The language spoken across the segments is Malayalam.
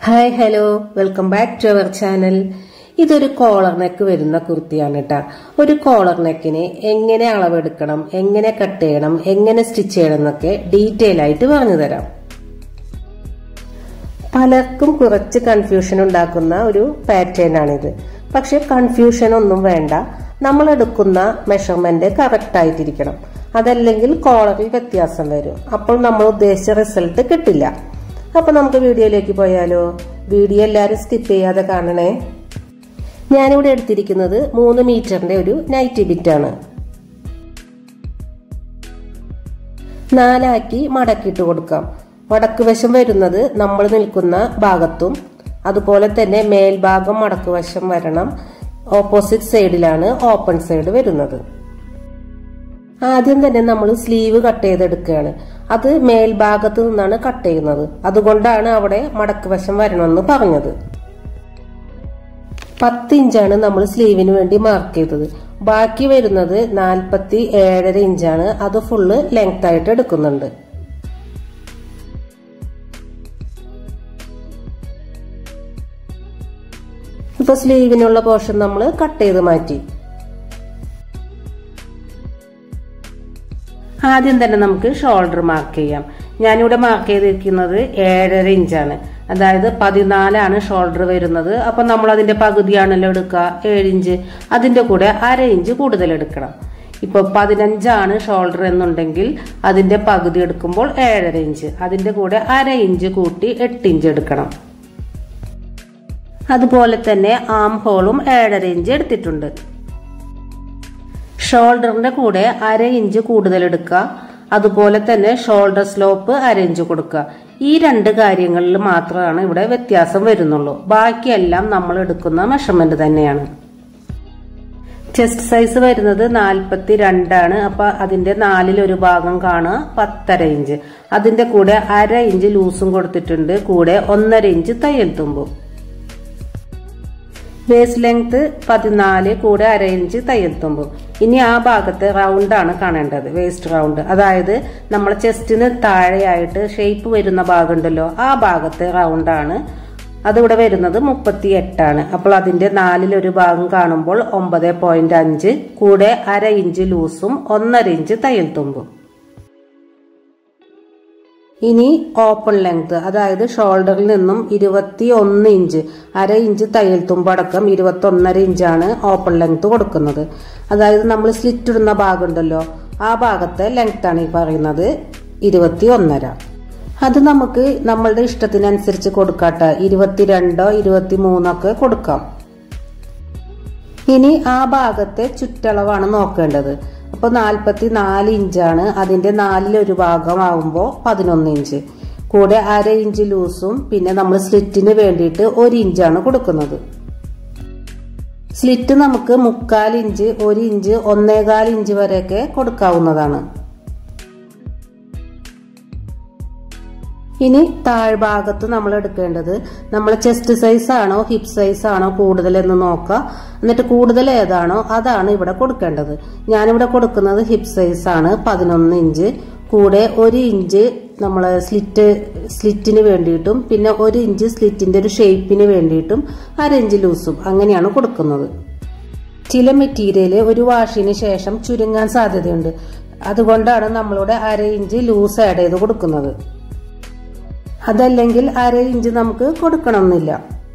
hi hello welcome back to our channel ഇതൊരു കോളർ നെക്ക് വരുന്ന കുർത്തിയാണ് കേട്ടോ ഒരു കോളർ നെക്കിന് എങ്ങനെ അളവെടുക്കണം എങ്ങനെ കട്ട് ചെയ്യണം എങ്ങനെ സ്റ്റിച്ച് ചെയ്യണം എന്നൊക്കെ ഡീറ്റെയിൽ ആയിട്ട് പറഞ്ഞു തരാം പലർക്കും കുറച്ച് കൺഫ്യൂഷൻ ഉണ്ടാക്കുന്ന ഒരു പാറ്റേൺ ആണിത് പക്ഷെ കൺഫ്യൂഷൻ ഒന്നും വേണ്ട നമ്മൾ എടുക്കുന്ന മെഷർമെന്റ് കറക്റ്റ് ആയിട്ടിരിക്കണം അതല്ലെങ്കിൽ കോളറിൽ വ്യത്യാസം വരും അപ്പോൾ നമ്മൾ ഉദ്ദേശിച്ച റിസൾട്ട് കിട്ടില്ല അപ്പൊ നമുക്ക് വീഡിയോയിലേക്ക് പോയാലോ വീഡിയോ എല്ലാവരും സ്കിപ്പ് ചെയ്യാതെ കാണണേ ഞാനിവിടെ എടുത്തിരിക്കുന്നത് മൂന്ന് മീറ്ററിന്റെ ഒരു നൈറ്റി ബിറ്റാണ് നാലാക്കി മടക്കിയിട്ട് കൊടുക്കാം വടക്ക് വശം വരുന്നത് നമ്മൾ നിൽക്കുന്ന ഭാഗത്തും അതുപോലെ തന്നെ മേൽഭാഗം മടക്ക് വശം വരണം ഓപ്പോസിറ്റ് സൈഡിലാണ് ഓപ്പൺ സൈഡ് വരുന്നത് ആദ്യം തന്നെ നമ്മൾ സ്ലീവ് കട്ട് ചെയ്തെടുക്കുകയാണ് അത് മേൽഭാഗത്ത് നിന്നാണ് കട്ട് ചെയ്യുന്നത് അതുകൊണ്ടാണ് അവിടെ മടക്ക് വശം വരണമെന്ന് പറഞ്ഞത് പത്ത് ഇഞ്ചാണ് നമ്മൾ സ്ലീവിന് വേണ്ടി മാർക്ക് ചെയ്തത് ബാക്കി വരുന്നത് നാൽപ്പത്തി ഏഴര ഇഞ്ചാണ് അത് ഫുള്ള് ലെങ്ത് ആയിട്ട് എടുക്കുന്നുണ്ട് ഇപ്പൊ സ്ലീവിനുള്ള പോർഷൻ നമ്മൾ കട്ട് ചെയ്ത് മാറ്റി ആദ്യം തന്നെ നമുക്ക് ഷോൾഡർ മാർക്ക് ചെയ്യാം ഞാനിവിടെ മാർക്ക് ചെയ്തിരിക്കുന്നത് ഏഴര ഇഞ്ചാണ് അതായത് പതിനാലാണ് ഷോൾഡർ വരുന്നത് അപ്പൊ നമ്മൾ അതിന്റെ പകുതിയാണല്ലോ എടുക്കുക ഏഴ് ഇഞ്ച് അതിന്റെ കൂടെ അര ഇഞ്ച് കൂടുതൽ എടുക്കണം ഇപ്പൊ പതിനഞ്ചാണ് ഷോൾഡർ എന്നുണ്ടെങ്കിൽ അതിന്റെ പകുതി എടുക്കുമ്പോൾ ഏഴര ഇഞ്ച് അതിന്റെ കൂടെ അര ഇഞ്ച് കൂട്ടി എട്ട് ഇഞ്ച് എടുക്കണം അതുപോലെ തന്നെ ആം ഹോളും ഏഴര ഇഞ്ച് എടുത്തിട്ടുണ്ട് ഷോൾഡറിന്റെ കൂടെ അര ഇഞ്ച് കൂടുതൽ എടുക്കുക അതുപോലെ തന്നെ ഷോൾഡർ സ്ലോപ്പ് അര ഇഞ്ച് കൊടുക്കുക ഈ രണ്ട് കാര്യങ്ങളിൽ മാത്രമാണ് ഇവിടെ വ്യത്യാസം വരുന്നുള്ളൂ ബാക്കിയെല്ലാം നമ്മൾ എടുക്കുന്ന മെഷർമെന്റ് തന്നെയാണ് ചെസ്റ്റ് സൈസ് വരുന്നത് നാൽപ്പത്തി രണ്ടാണ് അപ്പൊ അതിന്റെ നാലിൽ ഒരു ഭാഗം കാണുക പത്തര ഇഞ്ച് അതിന്റെ കൂടെ അര ഇഞ്ച് ലൂസും കൊടുത്തിട്ടുണ്ട് കൂടെ ഒന്നര ഇഞ്ച് തയ്യൽ തുമ്പും വേസ്റ്റ് ലെങ്ത് പതിനാല് കൂടെ അര ഇഞ്ച് തയ്യൽ തുമ്പും ഇനി ആ ഭാഗത്ത് റൗണ്ട് ആണ് കാണേണ്ടത് വേസ്റ്റ് റൗണ്ട് അതായത് നമ്മൾ ചെസ്റ്റിന് താഴെയായിട്ട് ഷേപ്പ് വരുന്ന ഭാഗമുണ്ടല്ലോ ആ ഭാഗത്ത് റൗണ്ട് ആണ് അതിവിടെ വരുന്നത് മുപ്പത്തി എട്ടാണ് അപ്പോൾ അതിന്റെ നാലിലൊരു ഭാഗം കാണുമ്പോൾ ഒമ്പത് പോയിന്റ് അഞ്ച് കൂടെ അര ഇഞ്ച് ലൂസും ഒന്നര ഇഞ്ച് തയ്യൽ തുമ്പും ഇനി ഓപ്പൺ ലെങ്ത് അതായത് ഷോൾഡറിൽ നിന്നും ഇരുപത്തി ഒന്ന് ഇഞ്ച് അര ഇഞ്ച് തയ്യൽ തുമ്പടക്കം ഇരുപത്തി ഒന്നര ഇഞ്ചാണ് ഓപ്പൺ ലെങ്ത് കൊടുക്കുന്നത് അതായത് നമ്മൾ സ്ലിറ്റ് ഇടുന്ന ഭാഗമുണ്ടല്ലോ ആ ഭാഗത്തെ ലെങ്ത് ആണ് ഈ പറയുന്നത് ഇരുപത്തി ഒന്നര അത് നമുക്ക് നമ്മളുടെ ഇഷ്ടത്തിനനുസരിച്ച് കൊടുക്കാട്ടെ ഇരുപത്തിരണ്ടോ ഇരുപത്തി മൂന്നൊക്കെ കൊടുക്കാം ഇനി ആ ഭാഗത്തെ ചുറ്റളവാണ് നോക്കേണ്ടത് അപ്പോൾ നാൽപ്പത്തി നാല് ഇഞ്ചാണ് അതിന്റെ നാലിലൊരു ഭാഗമാകുമ്പോൾ പതിനൊന്ന് ഇഞ്ച് കൂടെ അര ഇഞ്ച് ലൂസും പിന്നെ നമ്മൾ സ്ലിറ്റിന് വേണ്ടിയിട്ട് ഒരു ഇഞ്ചാണ് കൊടുക്കുന്നത് സ്ലിറ്റ് നമുക്ക് മുക്കാൽ ഇഞ്ച് ഒരു ഇഞ്ച് ഒന്നേകാൽ ഇഞ്ച് വരെയൊക്കെ കൊടുക്കാവുന്നതാണ് ഇനി താഴ്ഭാഗത്ത് നമ്മൾ എടുക്കേണ്ടത് നമ്മൾ ചെസ്റ്റ് സൈസ് ആണോ ഹിപ്പ് സൈസ് ആണോ കൂടുതൽ എന്ന് നോക്കുക എന്നിട്ട് കൂടുതൽ ഏതാണോ അതാണ് ഇവിടെ കൊടുക്കേണ്ടത് ഞാനിവിടെ കൊടുക്കുന്നത് ഹിപ്പ് സൈസ് ആണ് പതിനൊന്ന് ഇഞ്ച് കൂടെ ഒരു ഇഞ്ച് നമ്മൾ സ്ലിറ്റ് സ്ലിറ്റിന് വേണ്ടിയിട്ടും പിന്നെ ഒരു ഇഞ്ച് സ്ലിറ്റിന്റെ ഒരു ഷേപ്പിന് വേണ്ടിയിട്ടും അര ഇഞ്ച് ലൂസും അങ്ങനെയാണ് കൊടുക്കുന്നത് ചില മെറ്റീരിയൽ ഒരു വാഷിന് ശേഷം ചുരുങ്ങാൻ സാധ്യതയുണ്ട് അതുകൊണ്ടാണ് നമ്മളിവിടെ അര ഇഞ്ച് ലൂസ് ആഡ് ചെയ്ത് കൊടുക്കുന്നത് അതല്ലെങ്കിൽ അര ഇഞ്ച് നമുക്ക് കൊടുക്കണമെന്നില്ല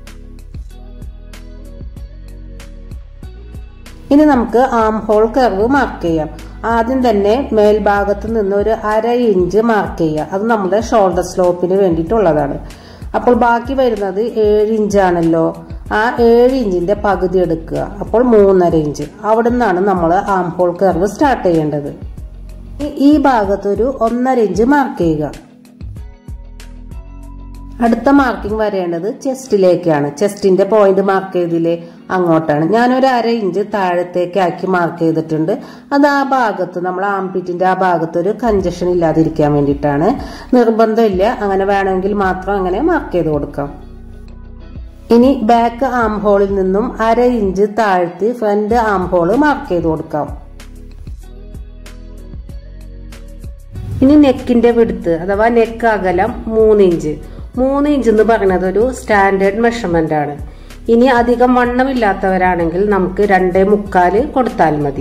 ഇനി നമുക്ക് ആം ഹോൾ കർവ് മാർക്ക് ചെയ്യാം ആദ്യം തന്നെ മേൽഭാഗത്ത് നിന്ന് ഒരു അര ഇഞ്ച് മാർക്ക് ചെയ്യുക അത് നമ്മുടെ ഷോൾഡർ സ്ലോപ്പിന് വേണ്ടിയിട്ടുള്ളതാണ് അപ്പോൾ ബാക്കി വരുന്നത് ഏഴ് ഇഞ്ചാണല്ലോ ആ ഏഴ് ഇഞ്ചിന്റെ പകുതി എടുക്കുക അപ്പോൾ മൂന്നര ഇഞ്ച് അവിടെ നിന്നാണ് നമ്മൾ ആം ഹോൾ കർവ് സ്റ്റാർട്ട് ചെയ്യേണ്ടത് ഈ ഭാഗത്തൊരു ഒന്നര ഇഞ്ച് മാർക്ക് ചെയ്യുക അടുത്ത മാർക്കിംഗ് വരേണ്ടത് ചെസ്റ്റിലേക്കാണ് ചെസ്റ്റിന്റെ പോയിന്റ് മാർക്ക് ചെയ്തില്ലേ അങ്ങോട്ടാണ് ഞാനൊരു അര ഇഞ്ച് താഴത്തേക്കാക്കി മാർക്ക് ചെയ്തിട്ടുണ്ട് അത് ആ ഭാഗത്ത് നമ്മൾ ആംപിറ്റിന്റെ ആ ഭാഗത്ത് ഒരു കഞ്ചഷൻ ഇല്ലാതിരിക്കാൻ വേണ്ടിയിട്ടാണ് നിർബന്ധമില്ല അങ്ങനെ വേണമെങ്കിൽ മാത്രം അങ്ങനെ മാർക്ക് ചെയ്ത് കൊടുക്കാം ഇനി ബാക്ക് ആം ഹോളിൽ നിന്നും അര ഇഞ്ച് താഴ്ത്തി ഫ്രണ്ട് ആം ഹോള് മാർക്ക് ചെയ്ത് കൊടുക്കാം ഇനി നെക്കിന്റെ വിടുത്ത് അഥവാ നെക്ക് അകലം മൂന്ന് ഇഞ്ച് മൂന്ന് ഇഞ്ച് എന്ന് പറയുന്നത് ഒരു സ്റ്റാൻഡേർഡ് മെഷർമെന്റ് ആണ് ഇനി അധികം വണ്ണമില്ലാത്തവരാണെങ്കിൽ നമുക്ക് രണ്ടേ മുക്കാല് കൊടുത്താൽ മതി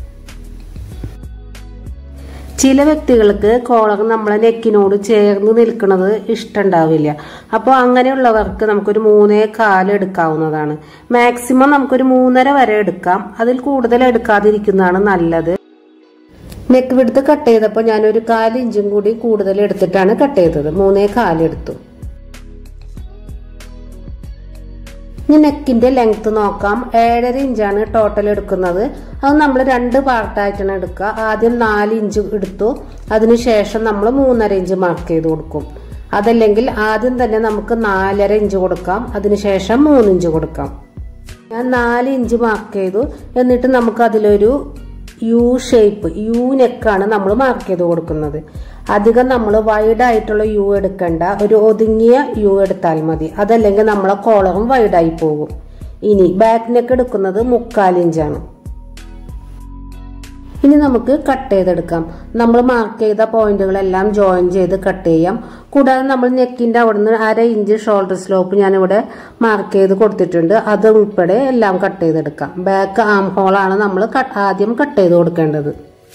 ചില വ്യക്തികൾക്ക് കോളർ നമ്മളെ നെക്കിനോട് ചേർന്ന് നിൽക്കുന്നത് ഇഷ്ടമുണ്ടാവില്ല അപ്പോൾ അങ്ങനെയുള്ളവർക്ക് നമുക്കൊരു മൂന്നേ കാല് എടുക്കാവുന്നതാണ് മാക്സിമം നമുക്കൊരു മൂന്നര വരെ എടുക്കാം അതിൽ കൂടുതൽ എടുക്കാതിരിക്കുന്നതാണ് നല്ലത് നെക്ക് വിടുത്ത് കട്ട് ചെയ്തപ്പോൾ ഞാനൊരു കാല് ഇഞ്ചും കൂടി കൂടുതൽ എടുത്തിട്ടാണ് കട്ട് ചെയ്തത് മൂന്നേ കാലെടുത്തു ഇനി നെക്കിന്റെ ലെങ്ത് നോക്കാം ഏഴര ഇഞ്ചാണ് ടോട്ടൽ എടുക്കുന്നത് അത് നമ്മൾ രണ്ട് പാർട്ടായിട്ടാണ് എടുക്കുക ആദ്യം നാല് ഇഞ്ച് എടുത്തു അതിനുശേഷം നമ്മൾ മൂന്നര ഇഞ്ച് മാർക്ക് ചെയ്ത് കൊടുക്കും അതല്ലെങ്കിൽ ആദ്യം തന്നെ നമുക്ക് നാലര ഇഞ്ച് കൊടുക്കാം അതിനുശേഷം മൂന്ന് ഇഞ്ച് കൊടുക്കാം ഞാൻ നാല് ഇഞ്ച് മാർക്ക് ചെയ്തു എന്നിട്ട് നമുക്ക് അതിലൊരു യു ഷേപ്പ് യു നെക്കാണ് നമ്മൾ മാർക്ക് ചെയ്ത് കൊടുക്കുന്നത് അധികം നമ്മൾ വൈഡ് ആയിട്ടുള്ള യു എടുക്കണ്ട ഒരു ഒതുങ്ങിയ യു എടുത്താൽ മതി അതല്ലെങ്കിൽ നമ്മളെ കോളറും വൈഡായി പോകും ഇനി ബാക്ക് നെക്ക് എടുക്കുന്നത് മുക്കാലിഞ്ചാണ് ഇനി നമുക്ക് കട്ട് ചെയ്തെടുക്കാം നമ്മൾ മാർക്ക് ചെയ്ത പോയിന്റുകളെല്ലാം ജോയിൻ ചെയ്ത് കട്ട് ചെയ്യാം കൂടാതെ നമ്മൾ നെക്കിന്റെ അവിടുന്ന് അര ഇഞ്ച് ഷോൾഡർ സ്ലോപ്പ് ഞാനിവിടെ മാർക്ക് ചെയ്ത് കൊടുത്തിട്ടുണ്ട് അത് ഉൾപ്പെടെ എല്ലാം കട്ട് ചെയ്തെടുക്കാം ബാക്ക് ആം ഹോളാണ് നമ്മൾ ആദ്യം കട്ട് ചെയ്ത് കൊടുക്കേണ്ടത്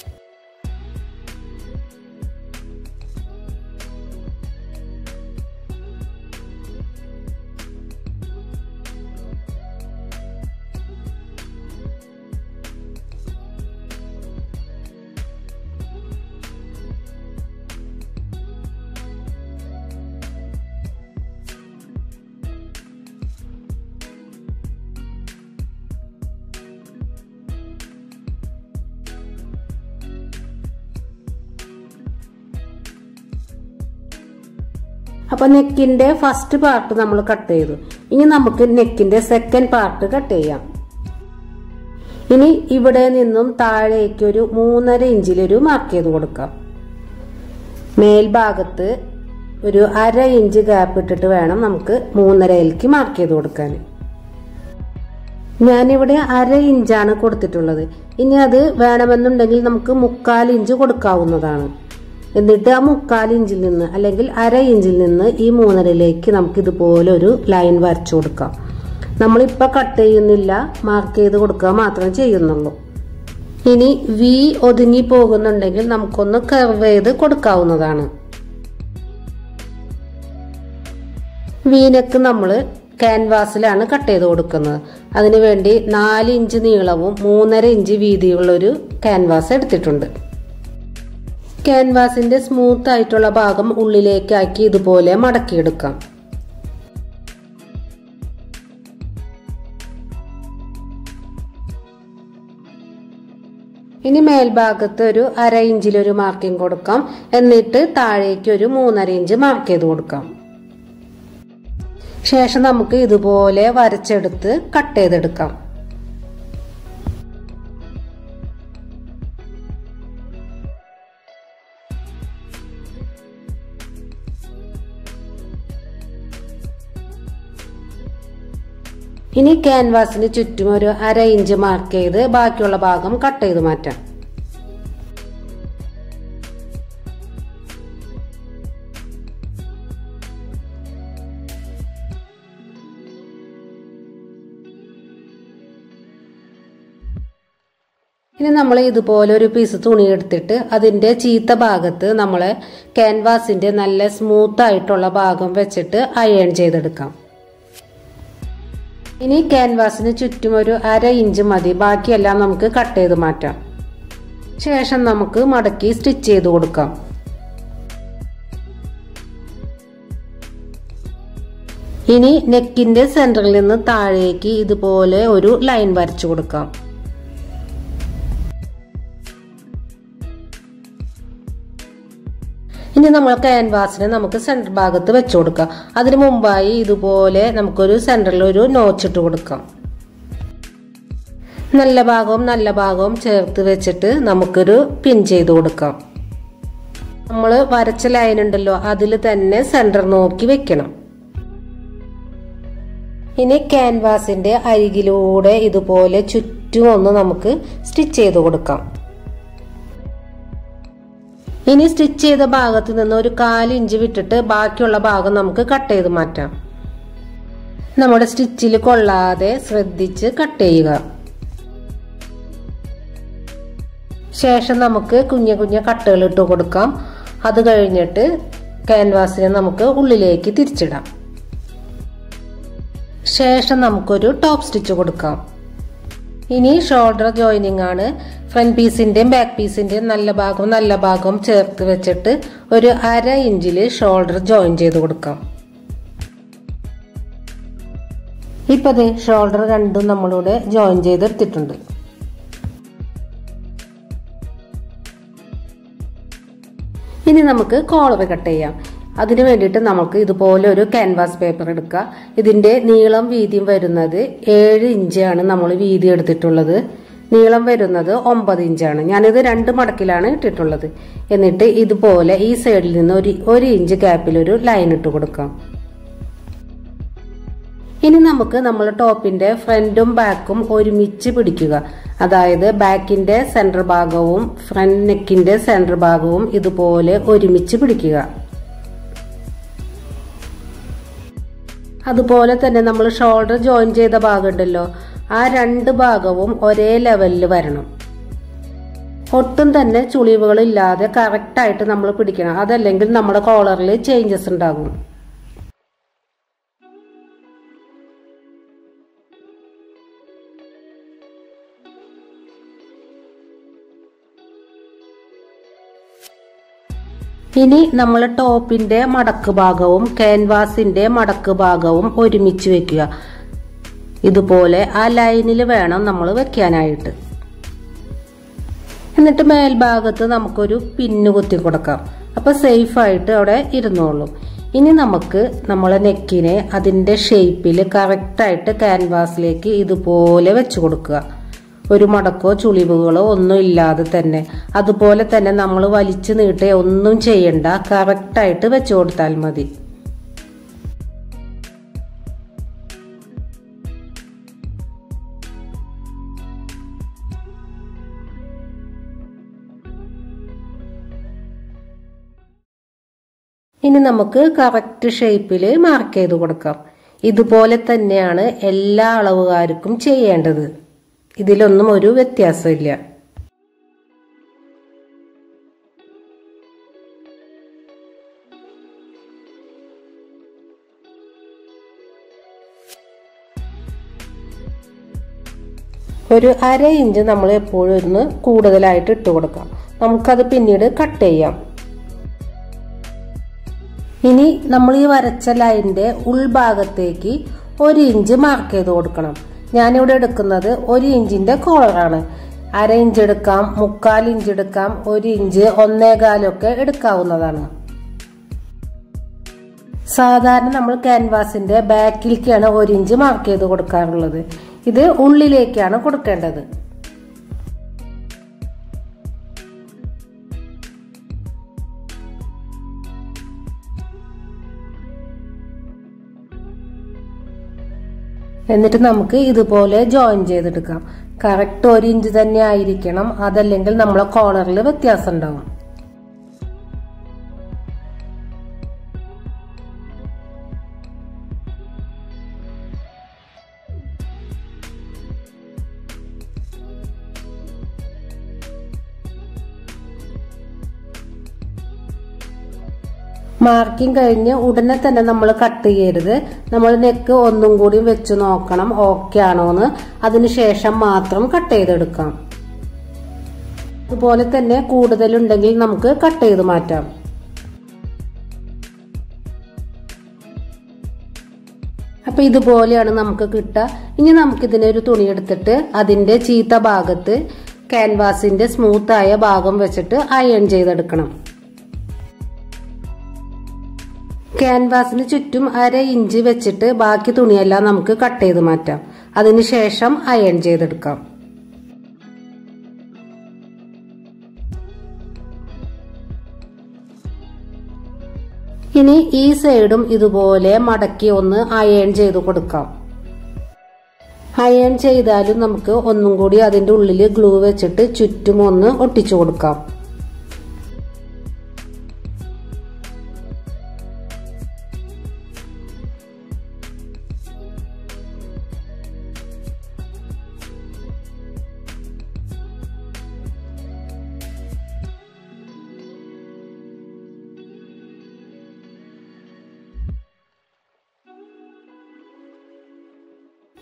അപ്പൊ നെക്കിന്റെ ഫസ്റ്റ് പാർട്ട് നമ്മൾ കട്ട് ചെയ്തു ഇനി നമുക്ക് നെക്കിന്റെ സെക്കൻഡ് പാർട്ട് കട്ട് ചെയ്യാം ഇനി ഇവിടെ നിന്നും താഴേക്ക് ഒരു മൂന്നര ഇഞ്ചിലൊരു മാർക്ക് ചെയ്ത് കൊടുക്കാം മേൽഭാഗത്ത് ഒരു അര ഇഞ്ച് ഗ്യാപ്പ് ഇട്ടിട്ട് വേണം നമുക്ക് മൂന്നരയിലേക്ക് മാർക്ക് ചെയ്ത് കൊടുക്കാൻ ഞാനിവിടെ അര ഇഞ്ചാണ് കൊടുത്തിട്ടുള്ളത് ഇനി അത് വേണമെന്നുണ്ടെങ്കിൽ നമുക്ക് മുക്കാൽ ഇഞ്ച് കൊടുക്കാവുന്നതാണ് എന്നിട്ട് ആ മുക്കാൽ ഇഞ്ചിൽ നിന്ന് അല്ലെങ്കിൽ അര ഇഞ്ചിൽ നിന്ന് ഈ മൂന്നരയിലേക്ക് നമുക്ക് ഇതുപോലെ ഒരു ലൈൻ വരച്ചു കൊടുക്കാം നമ്മളിപ്പോൾ കട്ട് ചെയ്യുന്നില്ല മാർക്ക് ചെയ്ത് കൊടുക്കുക മാത്രമേ ചെയ്യുന്നുള്ളൂ ഇനി വി ഒതുങ്ങി പോകുന്നുണ്ടെങ്കിൽ നമുക്കൊന്ന് കർവ് ചെയ്ത് കൊടുക്കാവുന്നതാണ് വീനക്ക് നമ്മൾ ക്യാൻവാസിലാണ് കട്ട് ചെയ്ത് കൊടുക്കുന്നത് അതിനുവേണ്ടി നാല് ഇഞ്ച് നീളവും മൂന്നര ഇഞ്ച് വീതിയുള്ളൊരു ക്യാൻവാസ് എടുത്തിട്ടുണ്ട് ക്യാൻവാസിന്റെ സ്മൂത്ത് ആയിട്ടുള്ള ഭാഗം ഉള്ളിലേക്കാക്കി ഇതുപോലെ മടക്കിയെടുക്കാം ഇനി മേൽഭാഗത്ത് ഒരു അര ഇഞ്ചിലൊരു മാർക്കിംഗ് കൊടുക്കാം എന്നിട്ട് താഴേക്ക് ഒരു മൂന്നര ഇഞ്ച് മാർക്ക് ചെയ്ത് കൊടുക്കാം ശേഷം നമുക്ക് ഇതുപോലെ വരച്ചെടുത്ത് കട്ട് ചെയ്തെടുക്കാം ഇനി ക്യാൻവാസിന് ചുറ്റും ഒരു അര ഇഞ്ച് മാർക്ക് ചെയ്ത് ബാക്കിയുള്ള ഭാഗം കട്ട് ചെയ്ത് മാറ്റാം ഇനി നമ്മൾ ഇതുപോലെ ഒരു പീസ് തുണി എടുത്തിട്ട് അതിന്റെ ചീത്ത ഭാഗത്ത് നമ്മൾ ക്യാൻവാസിന്റെ നല്ല സ്മൂത്ത് ആയിട്ടുള്ള ഭാഗം വെച്ചിട്ട് അയൺ ചെയ്തെടുക്കാം ഇനി ക്യാൻവാസിന് ചുറ്റും ഒരു അര ഇഞ്ച് മതി ബാക്കിയെല്ലാം നമുക്ക് കട്ട് ചെയ്ത് മാറ്റാം ശേഷം നമുക്ക് മടക്കി സ്റ്റിച്ച് ചെയ്ത് കൊടുക്കാം ഇനി നെക്കിന്റെ സെന്ററിൽ നിന്ന് താഴേക്ക് ഇതുപോലെ ഒരു ലൈൻ വരച്ചു കൊടുക്കാം ഇനി നമ്മൾ ക്യാൻവാസിനെ നമുക്ക് സെന്റർ ഭാഗത്ത് വെച്ചു കൊടുക്കാം അതിനു മുമ്പായി ഇതുപോലെ നമുക്കൊരു സെന്ററിൽ ഒരു നോച്ച് ഇട്ട് കൊടുക്കാം നല്ല ഭാഗവും നല്ല ഭാഗവും ചേർത്ത് വെച്ചിട്ട് നമുക്കൊരു പിൻ ചെയ്ത് കൊടുക്കാം നമ്മൾ വരച്ച ലൈൻ ഉണ്ടല്ലോ അതിൽ തന്നെ സെന്റർ നോക്കി വെക്കണം ഇനി ക്യാൻവാസിന്റെ അരികിലൂടെ ഇതുപോലെ ചുറ്റും ഒന്ന് നമുക്ക് സ്റ്റിച്ച് ചെയ്ത് കൊടുക്കാം ഇനി സ്റ്റിച്ച് ചെയ്ത ഭാഗത്ത് നിന്ന് ഒരു കാല് ഇഞ്ച് വിട്ടിട്ട് ബാക്കിയുള്ള ഭാഗം നമുക്ക് കട്ട് ചെയ്ത് മാറ്റാം നമ്മുടെ സ്റ്റിച്ചിൽ കൊള്ളാതെ ശ്രദ്ധിച്ച് കട്ട് ചെയ്യുക ശേഷം നമുക്ക് കുഞ്ഞു കുഞ്ഞു കട്ടുകൾ ഇട്ട് കൊടുക്കാം അത് കഴിഞ്ഞിട്ട് ക്യാൻവാസിനെ നമുക്ക് ഉള്ളിലേക്ക് തിരിച്ചിടാം ശേഷം നമുക്കൊരു ടോപ്പ് സ്റ്റിച്ച് കൊടുക്കാം ഇനി ഷോൾഡർ ജോയിനിങ് ആണ് ഫ്രണ്ട് പീസിന്റെയും ബാക്ക് പീസിന്റെയും നല്ല ഭാഗവും നല്ല ഭാഗവും ചേർത്ത് വെച്ചിട്ട് ഒരു അര ഇഞ്ചിൽ ഷോൾഡർ ജോയിൻ ചെയ്ത് കൊടുക്കാം ഇപ്പൊ ഷോൾഡർ രണ്ടും നമ്മളിവിടെ ജോയിൻ ചെയ്തെടുത്തിട്ടുണ്ട് ഇനി നമുക്ക് കോളർ കട്ട് ചെയ്യാം അതിന് വേണ്ടിയിട്ട് നമുക്ക് ഇതുപോലെ ഒരു ക്യാൻവാസ് പേപ്പർ എടുക്കുക ഇതിന്റെ നീളം വീതിയും വരുന്നത് ഏഴ് ഇഞ്ചാണ് നമ്മൾ വീതി എടുത്തിട്ടുള്ളത് നീളം വരുന്നത് ഒമ്പത് ഇഞ്ചാണ് ഞാനിത് രണ്ട് മടക്കിലാണ് ഇട്ടിട്ടുള്ളത് എന്നിട്ട് ഇതുപോലെ ഈ സൈഡിൽ നിന്ന് ഒരു ഒരു ഇഞ്ച് ഗ്യാപ്പിൽ ഒരു ലൈൻ ഇട്ട് കൊടുക്കാം ഇനി നമുക്ക് നമ്മൾ ടോപ്പിന്റെ ഫ്രണ്ടും ബാക്കും ഒരുമിച്ച് പിടിക്കുക അതായത് ബാക്കിന്റെ സെന്റർ ഭാഗവും ഫ്രണ്ട് നെക്കിന്റെ സെന്റർ ഭാഗവും ഇതുപോലെ ഒരുമിച്ച് പിടിക്കുക അതുപോലെ തന്നെ നമ്മൾ ഷോൾഡർ ജോയിൻ ചെയ്ത ഭാഗം ഉണ്ടല്ലോ ആ രണ്ട് ഭാഗവും ഒരേ ലെവലിൽ വരണം ഒട്ടും തന്നെ ചുളിവുകൾ ഇല്ലാതെ കറക്റ്റായിട്ട് നമ്മൾ പിടിക്കണം അതല്ലെങ്കിൽ നമ്മുടെ കോളറിൽ ചേഞ്ചസ് ഉണ്ടാകും ഇനി നമ്മൾ ടോപ്പിന്റെ മടക്ക് ഭാഗവും ക്യാൻവാസിന്റെ മടക്ക് ഭാഗവും ഒരുമിച്ച് വെക്കുക ഇതുപോലെ ആ ലൈനിൽ വേണം നമ്മൾ വെക്കാനായിട്ട് എന്നിട്ട് മേൽഭാഗത്ത് നമുക്കൊരു പിന്നു കുത്തി കൊടുക്കാം അപ്പൊ സേഫ് ആയിട്ട് അവിടെ ഇരുന്നോളും ഇനി നമുക്ക് നമ്മളെ നെക്കിനെ അതിന്റെ ഷേപ്പിൽ കറക്റ്റായിട്ട് ക്യാൻവാസിലേക്ക് ഇതുപോലെ വെച്ച് കൊടുക്കുക ഒരു മടക്കോ ചുളിവുകളോ ഒന്നും ഇല്ലാതെ തന്നെ അതുപോലെ തന്നെ നമ്മൾ വലിച്ചു നീട്ടേ ഒന്നും ചെയ്യണ്ട കറക്റ്റായിട്ട് വെച്ചു കൊടുത്താൽ മതി ഇനി നമുക്ക് കറക്റ്റ് ഷേപ്പിൽ മാർക്ക് ചെയ്ത് കൊടുക്കാം ഇതുപോലെ തന്നെയാണ് എല്ലാ അളവുകാർക്കും ചെയ്യേണ്ടത് ഇതിലൊന്നും ഒരു വ്യത്യാസമില്ല ഒരു അര ഇഞ്ച് നമ്മൾ എപ്പോഴും ഒന്ന് കൂടുതലായിട്ട് ഇട്ട് കൊടുക്കാം നമുക്കത് പിന്നീട് കട്ട് ചെയ്യാം ഇനി നമ്മൾ ഈ വരച്ച ലൈനിന്റെ ഉൾഭാഗത്തേക്ക് ഒരു ഇഞ്ച് മാർക്ക് ചെയ്ത് കൊടുക്കണം ഞാനിവിടെ എടുക്കുന്നത് ഒരു ഇഞ്ചിന്റെ കോളറാണ് അര ഇഞ്ച് എടുക്കാം മുക്കാൽ ഇഞ്ച് എടുക്കാം ഒരു ഇഞ്ച് ഒന്നേകാലൊക്കെ എടുക്കാവുന്നതാണ് സാധാരണ നമ്മൾ ക്യാൻവാസിന്റെ ബാക്കിലേക്കാണ് ഒരു ഇഞ്ച് മാർക്ക് ചെയ്ത് കൊടുക്കാറുള്ളത് ഇത് ഉള്ളിലേക്കാണ് കൊടുക്കേണ്ടത് എന്നിട്ട് നമുക്ക് ഇതുപോലെ ജോയിൻ ചെയ്തെടുക്കാം കറക്റ്റ് ഒരു ഇഞ്ച് തന്നെ ആയിരിക്കണം അതല്ലെങ്കിൽ നമ്മളെ കോളറിൽ വ്യത്യാസം ഉണ്ടാവും മാർക്കിംഗ് കഴിഞ്ഞ് ഉടനെ തന്നെ നമ്മൾ കട്ട് ചെയ്യരുത് നമ്മൾ നെക്ക് ഒന്നും കൂടി വെച്ച് നോക്കണം ഓക്കെ ആണോന്ന് അതിനുശേഷം മാത്രം കട്ട് ചെയ്തെടുക്കാം അതുപോലെ തന്നെ കൂടുതലുണ്ടെങ്കിൽ നമുക്ക് കട്ട് ചെയ്ത് മാറ്റാം അപ്പൊ ഇതുപോലെയാണ് നമുക്ക് കിട്ടുക ഇനി നമുക്കിതിനെ ഒരു തുണി എടുത്തിട്ട് അതിന്റെ ചീത്ത ഭാഗത്ത് ക്യാൻവാസിന്റെ സ്മൂത്ത് ആയ ഭാഗം വെച്ചിട്ട് അയൺ ചെയ്തെടുക്കണം ക്യാൻവാസിന് ചുറ്റും അര ഇഞ്ച് വെച്ചിട്ട് ബാക്കി തുണിയെല്ലാം നമുക്ക് കട്ട് ചെയ്ത് മാറ്റാം അതിനുശേഷം അയൺ ചെയ്തെടുക്കാം ഇനി ഈ സൈഡും ഇതുപോലെ മടക്കി ഒന്ന് അയൺ ചെയ്ത് കൊടുക്കാം അയൺ ചെയ്താലും നമുക്ക് ഒന്നും കൂടി അതിന്റെ ഉള്ളിൽ ഗ്ലൂ വെച്ചിട്ട് ചുറ്റും ഒന്ന് ഒട്ടിച്ചു കൊടുക്കാം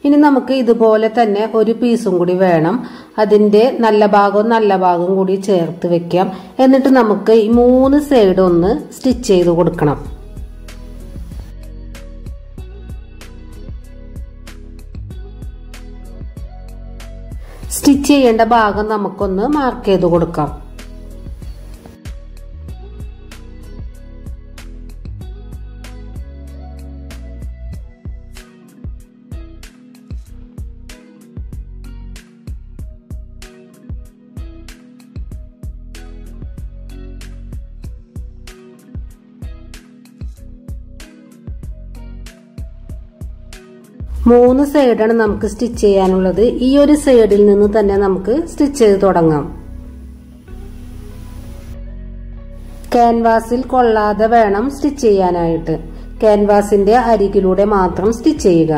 ഇനി നമുക്ക് ഇതുപോലെ തന്നെ ഒരു പീസും കൂടി വേണം അതിന്റെ നല്ല ഭാഗവും നല്ല ഭാഗവും കൂടി ചേർത്ത് വെക്കാം എന്നിട്ട് നമുക്ക് ഈ മൂന്ന് സൈഡ് ഒന്ന് സ്റ്റിച്ച് ചെയ്ത് കൊടുക്കണം സ്റ്റിച്ച് ചെയ്യേണ്ട ഭാഗം നമുക്കൊന്ന് മാർക്ക് ചെയ്ത് കൊടുക്കാം മൂന്ന് സൈഡാണ് നമുക്ക് സ്റ്റിച്ച് ചെയ്യാനുള്ളത് ഈ ഒരു സൈഡിൽ നിന്ന് തന്നെ നമുക്ക് സ്റ്റിച്ച് ചെയ്ത് തുടങ്ങാം ക്യാൻവാസിൽ കൊള്ളാതെ വേണം സ്റ്റിച്ച് ചെയ്യാനായിട്ട് ക്യാൻവാസിന്റെ അരികിലൂടെ മാത്രം സ്റ്റിച്ച് ചെയ്യുക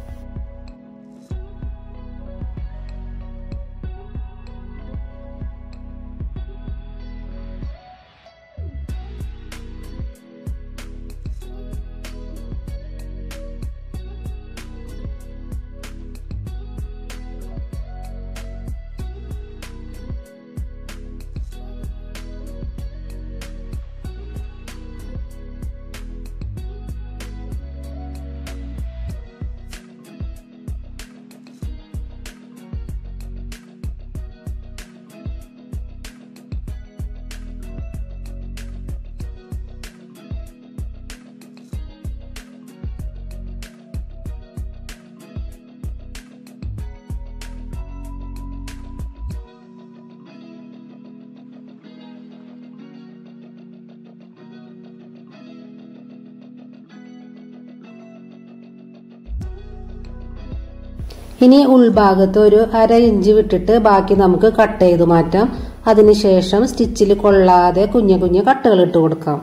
ഇനി ഉൾഭാഗത്ത് ഒരു അര ഇഞ്ച് വിട്ടിട്ട് ബാക്കി നമുക്ക് കട്ട് ചെയ്ത് മാറ്റാം അതിനുശേഷം സ്റ്റിച്ചിൽ കൊള്ളാതെ കുഞ്ഞു കുഞ്ഞു കട്ടുകൾ ഇട്ട് കൊടുക്കാം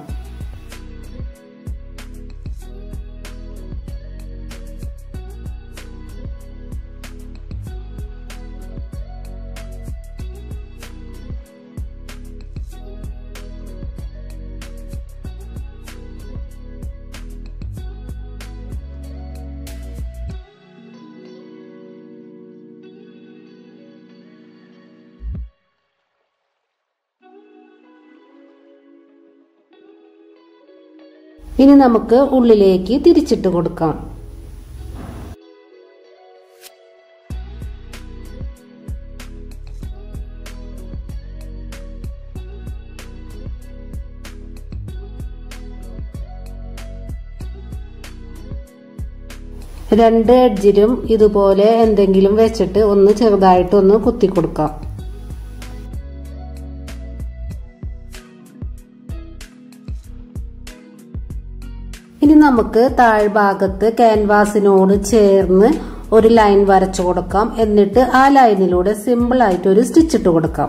ഇനി നമുക്ക് ഉള്ളിലേക്ക് തിരിച്ചിട്ട് കൊടുക്കാം രണ്ട് എഡ്ജിലും ഇതുപോലെ എന്തെങ്കിലും വെച്ചിട്ട് ഒന്ന് ചെറുതായിട്ട് ഒന്ന് കുത്തി കൊടുക്കാം ഇനി നമുക്ക് താഴ്ഭാഗത്ത് ക്യാൻവാസിനോട് ചേർന്ന് ഒരു ലൈൻ വരച്ചു കൊടുക്കാം എന്നിട്ട് ആ ലൈനിലൂടെ സിമ്പിൾ ആയിട്ട് ഒരു സ്റ്റിച്ച് ഇട്ട് കൊടുക്കാം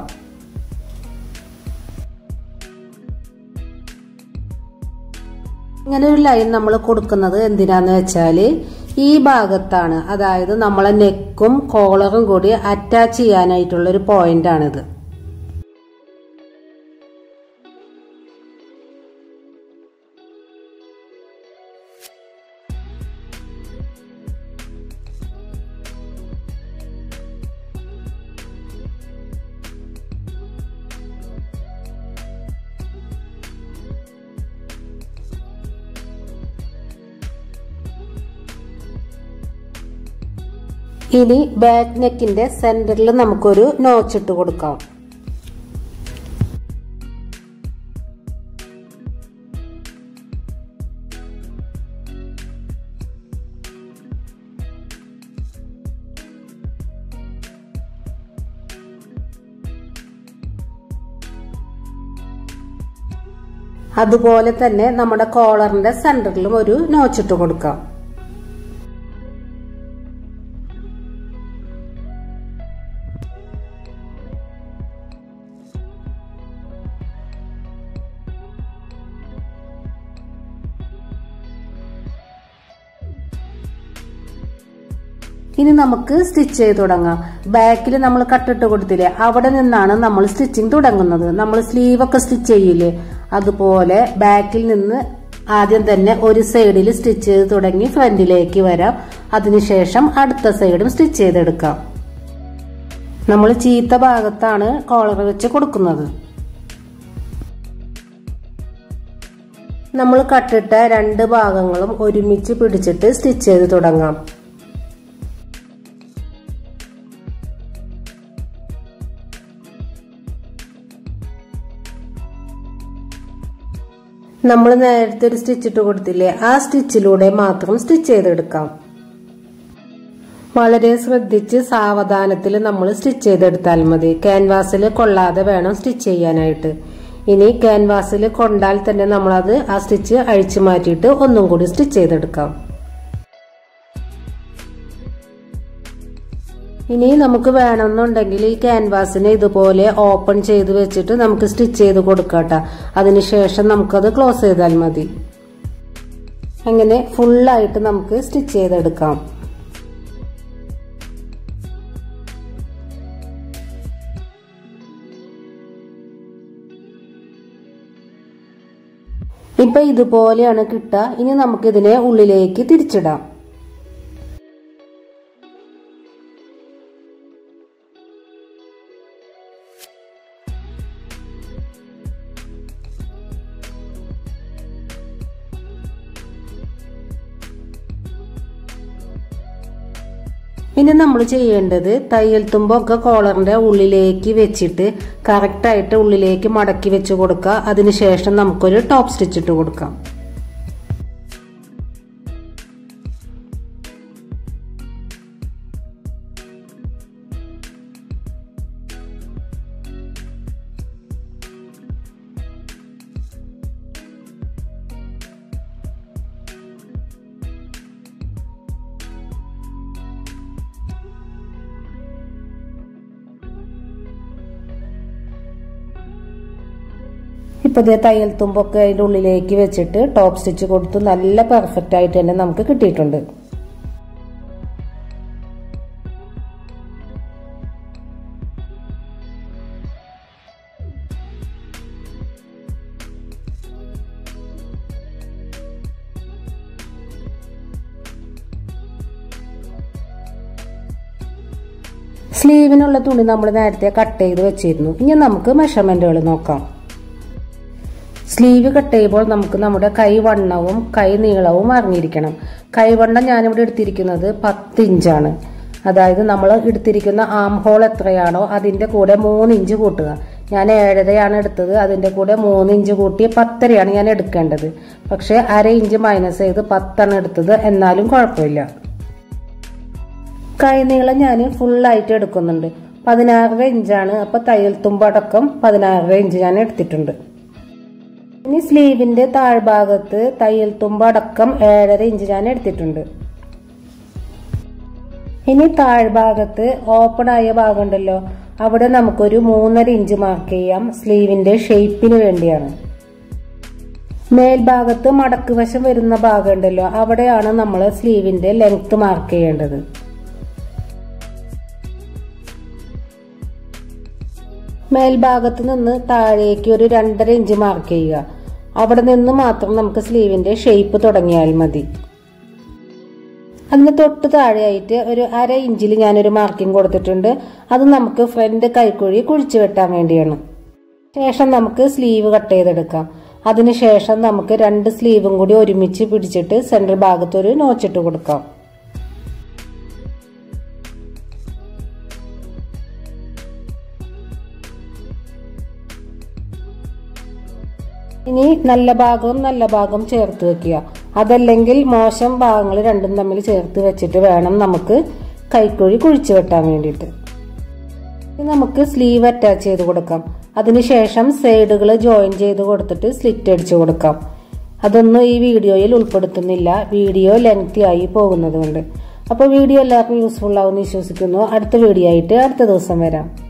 ഇങ്ങനെ ഒരു ലൈൻ നമ്മൾ കൊടുക്കുന്നത് എന്തിനാന്ന് വെച്ചാല് ഈ ഭാഗത്താണ് അതായത് നമ്മളെ നെക്കും കോളറും കൂടി അറ്റാച്ച് ചെയ്യാനായിട്ടുള്ള ഒരു പോയിന്റ് ആണിത് ഇനി ബാക്ക് നെക്കിന്റെ സെന്ററിൽ നമുക്കൊരു നോച്ച് ഇട്ട് കൊടുക്കാം അതുപോലെ തന്നെ നമ്മുടെ കോളറിന്റെ സെന്ററിലും ഒരു നോച്ചിട്ട് കൊടുക്കാം ഇനി നമുക്ക് സ്റ്റിച്ച് ചെയ്ത് തുടങ്ങാം ബാക്കിൽ നമ്മൾ കട്ടിട്ട് കൊടുത്തില്ലേ അവിടെ നിന്നാണ് നമ്മൾ സ്റ്റിച്ചിങ് തുടങ്ങുന്നത് നമ്മൾ സ്ലീവ് ഒക്കെ സ്റ്റിച്ച് ചെയ്യില്ലേ അതുപോലെ ബാക്കിൽ നിന്ന് ആദ്യം തന്നെ ഒരു സൈഡിൽ സ്റ്റിച്ച് ചെയ്ത് തുടങ്ങി ഫ്രണ്ടിലേക്ക് വരാം അതിനുശേഷം അടുത്ത സൈഡും സ്റ്റിച്ച് ചെയ്തെടുക്കാം നമ്മൾ ചീത്ത ഭാഗത്താണ് കോളർ വെച്ച് കൊടുക്കുന്നത് നമ്മൾ കട്ടിട്ട രണ്ട് ഭാഗങ്ങളും ഒരുമിച്ച് പിടിച്ചിട്ട് സ്റ്റിച്ച് ചെയ്ത് തുടങ്ങാം നമ്മൾ നേരത്തെ ഒരു സ്റ്റിച്ച് ഇട്ട് കൊടുത്തില്ലേ ആ സ്റ്റിച്ചിലൂടെ മാത്രം സ്റ്റിച്ച് ചെയ്തെടുക്കാം വളരെ ശ്രദ്ധിച്ച് സാവധാനത്തിൽ നമ്മൾ സ്റ്റിച്ച് ചെയ്തെടുത്താൽ മതി ക്യാൻവാസിൽ കൊള്ളാതെ വേണം സ്റ്റിച്ച് ചെയ്യാനായിട്ട് ഇനി ക്യാൻവാസിൽ കൊണ്ടാൽ തന്നെ നമ്മളത് ആ സ്റ്റിച്ച് അഴിച്ചു മാറ്റിയിട്ട് ഒന്നും കൂടി സ്റ്റിച്ച് ചെയ്തെടുക്കാം ഇനി നമുക്ക് വേണമെന്നുണ്ടെങ്കിൽ ഈ ക്യാൻവാസിനെ ഇതുപോലെ ഓപ്പൺ ചെയ്ത് വെച്ചിട്ട് നമുക്ക് സ്റ്റിച്ച് ചെയ്ത് കൊടുക്കട്ടെ അതിനുശേഷം നമുക്കത് ക്ലോസ് ചെയ്താൽ മതി അങ്ങനെ ഫുള്ളായിട്ട് നമുക്ക് സ്റ്റിച്ച് ചെയ്തെടുക്കാം ഇപ്പൊ ഇതുപോലെയാണ് കിട്ടുക ഇനി നമുക്കിതിനെ ഉള്ളിലേക്ക് തിരിച്ചിടാം ഇനി നമ്മൾ ചെയ്യേണ്ടത് തയ്യൽ തുമ്പൊക്കെ കോളറിന്റെ ഉള്ളിലേക്ക് വെച്ചിട്ട് കറക്റ്റായിട്ട് ഉള്ളിലേക്ക് മടക്കി വെച്ച് കൊടുക്കുക അതിനുശേഷം നമുക്കൊരു ടോപ്പ് സ്റ്റിച്ച് ഇട്ട് കൊടുക്കാം ഇപ്പൊ ഇതേ തയ്യൽ തുമ്പൊക്കെ അതിന്റെ ഉള്ളിലേക്ക് വെച്ചിട്ട് ടോപ്പ് സ്റ്റിച്ച് കൊടുത്ത് നല്ല പെർഫെക്റ്റ് ആയിട്ട് തന്നെ നമുക്ക് കിട്ടിയിട്ടുണ്ട് സ്ലീവിനുള്ള തുണി നമ്മൾ നേരത്തെ കട്ട് ചെയ്ത് വെച്ചിരുന്നു ഇനി നമുക്ക് മെഷർമെന്റുകൾ നോക്കാം സ്ലീവ് കട്ട് ചെയ്യുമ്പോൾ നമുക്ക് നമ്മുടെ കൈ വണ്ണവും കൈ നീളവും അറിഞ്ഞിരിക്കണം കൈവണ്ണം ഞാനിവിടെ എടുത്തിരിക്കുന്നത് പത്ത് ഇഞ്ചാണ് അതായത് നമ്മൾ എടുത്തിരിക്കുന്ന ആം ഹോൾ എത്രയാണോ അതിന്റെ കൂടെ മൂന്ന് ഇഞ്ച് കൂട്ടുക ഞാൻ ഏഴരയാണ് എടുത്തത് അതിന്റെ കൂടെ മൂന്ന് ഇഞ്ച് കൂട്ടി പത്തരയാണ് ഞാൻ എടുക്കേണ്ടത് പക്ഷെ അര ഇഞ്ച് മൈനസ് ചെയ്ത് പത്താണ് എടുത്തത് എന്നാലും കുഴപ്പമില്ല കൈനീളം ഞാൻ ഫുള്ളായിട്ട് എടുക്കുന്നുണ്ട് പതിനാറര ഇഞ്ചാണ് അപ്പൊ തയ്യൽ തുമ്പടക്കം പതിനാറര ഇഞ്ച് ഞാൻ എടുത്തിട്ടുണ്ട് ഇനി സ്ലീവിന്റെ താഴ്ഭാഗത്ത് തയ്യൽ തുമ്പടക്കം ഏഴര ഇഞ്ച് ഞാൻ എടുത്തിട്ടുണ്ട് ഇനി താഴ്ഭാഗത്ത് ഓപ്പൺ ആയ ഭാഗം ഉണ്ടല്ലോ അവിടെ നമുക്കൊരു മൂന്നര ഇഞ്ച് മാർക്ക് ചെയ്യാം സ്ലീവിന്റെ ഷേപ്പിന് വേണ്ടിയാണ് മേൽഭാഗത്ത് മടക്ക് വശം വരുന്ന ഭാഗം ഉണ്ടല്ലോ അവിടെയാണ് നമ്മൾ സ്ലീവിന്റെ ലെങ്ത് മാർക്ക് ചെയ്യേണ്ടത് മേൽഭാഗത്ത് നിന്ന് താഴേക്ക് ഒരു രണ്ടര ഇഞ്ച് മാർക്ക് ചെയ്യുക അവിടെ നിന്ന് മാത്രം നമുക്ക് സ്ലീവിന്റെ ഷേപ്പ് തുടങ്ങിയാൽ മതി അതിന് തൊട്ട് താഴെയായിട്ട് ഒരു അര ഇഞ്ചിൽ ഞാനൊരു മാർക്കിംഗ് കൊടുത്തിട്ടുണ്ട് അത് നമുക്ക് ഫ്രണ്ട് കൈക്കുഴി കുഴിച്ചു വെട്ടാൻ വേണ്ടിയാണ് ശേഷം നമുക്ക് സ്ലീവ് കട്ട് ചെയ്തെടുക്കാം അതിനുശേഷം നമുക്ക് രണ്ട് സ്ലീവും കൂടി ഒരുമിച്ച് പിടിച്ചിട്ട് സെൻട്രൽ ഭാഗത്ത് ഒരു നോച്ചിട്ട് കൊടുക്കാം ഇനി നല്ല ഭാഗവും നല്ല ഭാഗവും ചേർത്ത് വെക്കുക അതല്ലെങ്കിൽ മോശം ഭാഗങ്ങൾ രണ്ടും തമ്മിൽ ചേർത്ത് വെച്ചിട്ട് വേണം നമുക്ക് കൈക്കുഴി കുഴിച്ചു വെട്ടാൻ വേണ്ടിയിട്ട് ഇനി നമുക്ക് സ്ലീവ് അറ്റാച്ച് ചെയ്ത് കൊടുക്കാം അതിനുശേഷം സൈഡുകൾ ജോയിൻ ചെയ്ത് കൊടുത്തിട്ട് സ്ലിറ്റ് അടിച്ചു കൊടുക്കാം അതൊന്നും ഈ വീഡിയോയിൽ ഉൾപ്പെടുത്തുന്നില്ല വീഡിയോ ലെങ്തി ആയി പോകുന്നത് കൊണ്ട് അപ്പോൾ വീഡിയോ എല്ലാവർക്കും യൂസ്ഫുൾ ആവുമെന്ന് വിശ്വസിക്കുന്നു അടുത്ത വീഡിയോ ആയിട്ട് അടുത്ത ദിവസം വരാം